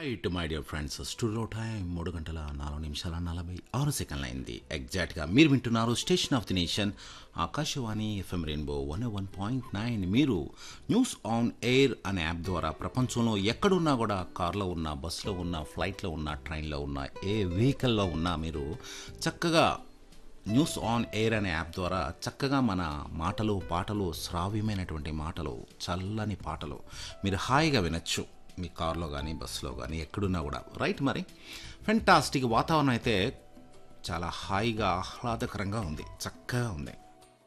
right my dear friends studio time మూడు గంటల నాలుగు నిమిషాల నలభై ఆరు సెకండ్లు అయింది ఎగ్జాక్ట్గా మీరు వింటున్నారు station of the nation Akashvani FM rainbow one one point nine మీరు న్యూస్ ఆన్ ఎయిర్ అనే యాప్ ద్వారా ప్రపంచంలో ఎక్కడున్నా కూడా కార్లో ఉన్నా బస్సులో ఉన్నా ఫ్లైట్లో ఉన్నా ట్రైన్లో ఉన్నా ఏ వెహికల్లో ఉన్నా మీరు చక్కగా న్యూస్ ఆన్ ఎయిర్ అనే యాప్ ద్వారా చక్కగా మన మాటలు పాటలు శ్రావ్యమైనటువంటి మాటలు చల్లని పాటలు మీరు హాయిగా వినొచ్చు మీ కార్లో కానీ బస్సులో కానీ ఎక్కడున్నా కూడా రైట్ మరి ఫెంటాస్టిక్ వాతావరణం అయితే చాలా హాయిగా ఆహ్లాదకరంగా ఉంది చక్కగా ఉంది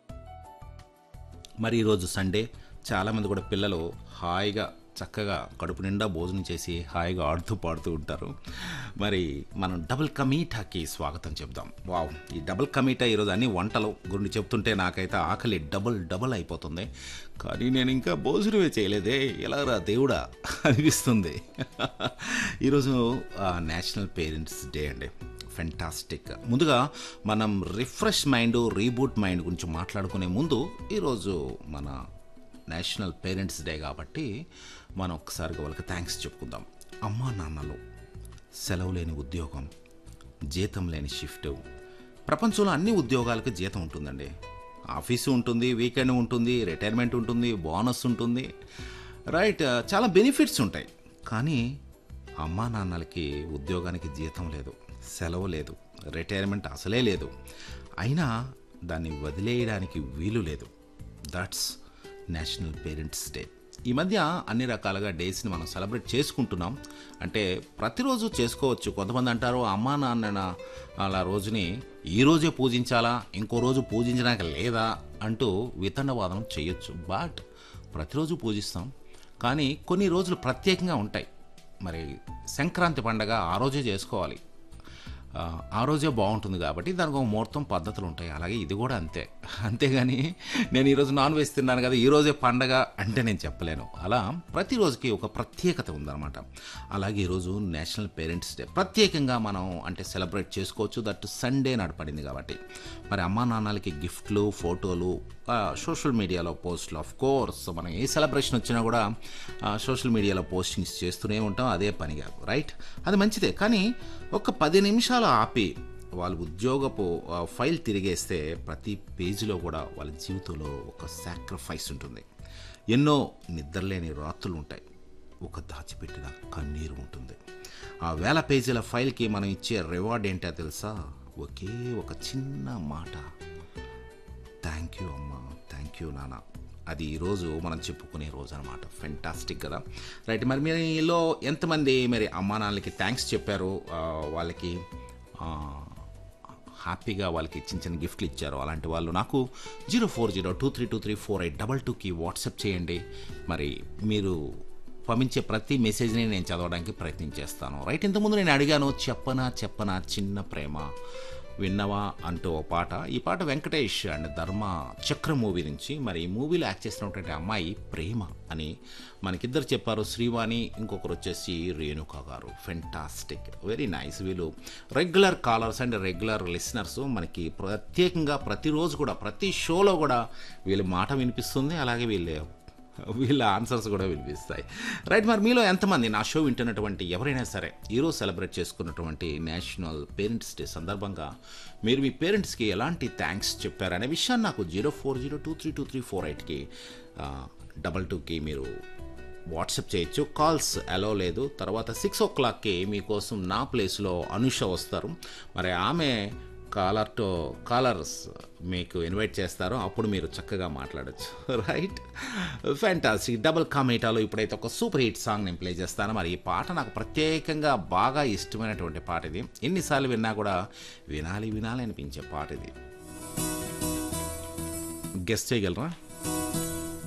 మరి ఈరోజు సండే చాలామంది కూడా పిల్లలు హాయిగా చక్కగా కడుపు నిండా భోజనం చేసి హాయిగా ఆడుతూ పాడుతూ ఉంటారు మరి మనం డబుల్ కమీటాకి స్వాగతం చెప్దాం వావ్ ఈ డబుల్ కమీటా ఈరోజు అన్ని వంటలు గురించి చెప్తుంటే నాకైతే ఆకలి డబుల్ డబుల్ అయిపోతుంది కానీ నేను ఇంకా భోజనమే చేయలేదే ఎలారా దేవుడా అనిపిస్తుంది ఈరోజు నేషనల్ పేరెంట్స్ డే అండి ఫెంటాస్టిక్ ముందుగా మనం రిఫ్రెష్ మైండ్ రీబూట్ మైండ్ గురించి మాట్లాడుకునే ముందు ఈరోజు మన నేషనల్ పేరెంట్స్ డే కాబట్టి మనం ఒక్కసారిగా వాళ్ళకి థ్యాంక్స్ చెప్పుకుందాం అమ్మా నాన్నలు సెలవు లేని ఉద్యోగం జీతం లేని షిఫ్ట్ ప్రపంచంలో అన్ని ఉద్యోగాలకు జీతం ఉంటుందండి ఆఫీసు ఉంటుంది వీకెండ్ ఉంటుంది రిటైర్మెంట్ ఉంటుంది బోనస్ ఉంటుంది రైట్ చాలా బెనిఫిట్స్ ఉంటాయి కానీ అమ్మా నాన్నలకి ఉద్యోగానికి జీతం లేదు సెలవు లేదు రిటైర్మెంట్ అసలే లేదు అయినా దాన్ని వదిలేయడానికి వీలు లేదు దట్స్ నేషనల్ పేరెంట్స్ డే ఈ మధ్య అన్ని రకాలుగా డేస్ని మనం సెలబ్రేట్ చేసుకుంటున్నాం అంటే ప్రతిరోజు చేసుకోవచ్చు కొంతమంది అంటారు అమ్మా నాన్న అలా రోజుని ఈ రోజే పూజించాలా ఇంకో రోజు పూజించడానికి లేదా అంటూ వితండవాదం చేయొచ్చు బట్ ప్రతిరోజు పూజిస్తాం కానీ కొన్ని రోజులు ప్రత్యేకంగా ఉంటాయి మరి సంక్రాంతి పండగ ఆ రోజే చేసుకోవాలి ఆ, ఆ రోజే బాగుంటుంది కాబట్టి దానికి ఒక ముహూర్తం పద్ధతులు ఉంటాయి అలాగే ఇది కూడా అంతే అంతేగాని నేను ఈరోజు నాన్ వెజ్ తిన్నాను కదా ఈ రోజే పండగ అంటే నేను చెప్పలేను అలా ప్రతిరోజుకి ఒక ప్రత్యేకత ఉందన్నమాట అలాగే ఈరోజు నేషనల్ పేరెంట్స్ డే ప్రత్యేకంగా మనం అంటే సెలబ్రేట్ చేసుకోవచ్చు దట్ సండే నడపడింది కాబట్టి మరి అమ్మా నాన్నలకి గిఫ్ట్లు ఫోటోలు సోషల్ మీడియాలో పోస్టులు ఆఫ్ కోర్స్ మనం ఏ సెలబ్రేషన్ వచ్చినా కూడా సోషల్ మీడియాలో పోస్టింగ్స్ చేస్తూనే ఉంటాం అదే పనిగా రైట్ అది మంచిదే కానీ ఒక పది నిమిషాలు ఆపి వాళ్ళ ఉద్యోగపు ఆ, ఫైల్ తిరిగేస్తే ప్రతి పేజీలో కూడా వాళ్ళ జీవితంలో ఒక సాక్రిఫైస్ ఉంటుంది ఎన్నో నిద్రలేని రాత్రులు ఉంటాయి ఒక దాచిపెట్టిన కన్నీరు ఉంటుంది ఆ వేల పేజీల ఫైల్కి మనం ఇచ్చే రివార్డ్ ఏంటో తెలుసా ఒకే ఒక చిన్న మాట థ్యాంక్ యూ అమ్మా థ్యాంక్ యూ నాన్న అది ఈరోజు మనం చెప్పుకునే రోజు అనమాట ఫెంటాస్టిక్ కదా రైట్ మరి మీలో ఎంతమంది మరి అమ్మా నాన్నలకి థ్యాంక్స్ చెప్పారు ఆ, వాళ్ళకి ఆ, హ్యాపీగా వాళ్ళకి చిన్న చిన్న గిఫ్ట్లు ఇచ్చారు అలాంటి వాళ్ళు నాకు zero four zero two three two three four eight double టూకి వాట్సాప్ చేయండి మరి మీరు పంపించే ప్రతి మెసేజ్ని నేను చదవడానికి ప్రయత్నం చేస్తాను రైట్ ఇంతకుముందు నేను అడిగాను చెప్పనా చెప్పనా చిన్న ప్రేమ విన్నవా అంటూ ఓ పాట ఈ పాట వెంకటేష్ అండ్ ధర్మ చక్ర మూవీ నుంచి మరి ఈ మూవీలో యాక్ట్ చేసినటువంటి అమ్మాయి ప్రేమ అని మనకిద్దరు చెప్పారు శ్రీవాణి ఇంకొకరు వచ్చేసి Renuka garu fantastic very nice వీళ్ళు regular callers and regular listeners మనకి ప్రత్యేకంగా ప్రతిరోజు కూడా ప్రతి షోలో కూడా వీళ్ళ మాట వినిపిస్తుంది అలాగే వీళ్ళ వీళ్ళ ఆన్సర్స్ కూడా వినిపిస్తాయి రైట్ మరి మీలో ఎంతమంది నా షో వింటున్నటువంటి ఎవరైనా సరే ఈరోజు సెలబ్రేట్ చేసుకున్నటువంటి నేషనల్ పేరెంట్స్ డే సందర్భంగా మీరు మీ పేరెంట్స్కి ఎలాంటి థ్యాంక్స్ చెప్పారనే విషయాన్ని నాకు zero four zero two three two three four ఎయిట్కి డబల్ టూకి మీరు వాట్సాప్ చేయొచ్చు కాల్స్ అలో లేదు తర్వాత సిక్స్ ఓ క్లాక్కి మీకోసం నా ప్లేస్లో అనుష వస్తారు మరి ఆమె కాలర్ టు కాలర్స్ మీకు ఇన్వైట్ చేస్తారు అప్పుడు మీరు చక్కగా మాట్లాడచ్చు రైట్ ఫ్యాంటాస్టిక్ డబుల్ కామేటాలో ఇప్పుడైతే ఒక సూపర్ హిట్ సాంగ్ నేను ప్లే చేస్తాను మరి ఈ పాట నాకు ప్రత్యేకంగా బాగా ఇష్టమైనటువంటి పాట ఇది ఎన్నిసార్లు విన్నా కూడా వినాలి వినాలి అనిపించే పాట ఇది గెస్ట్ చేయగలరా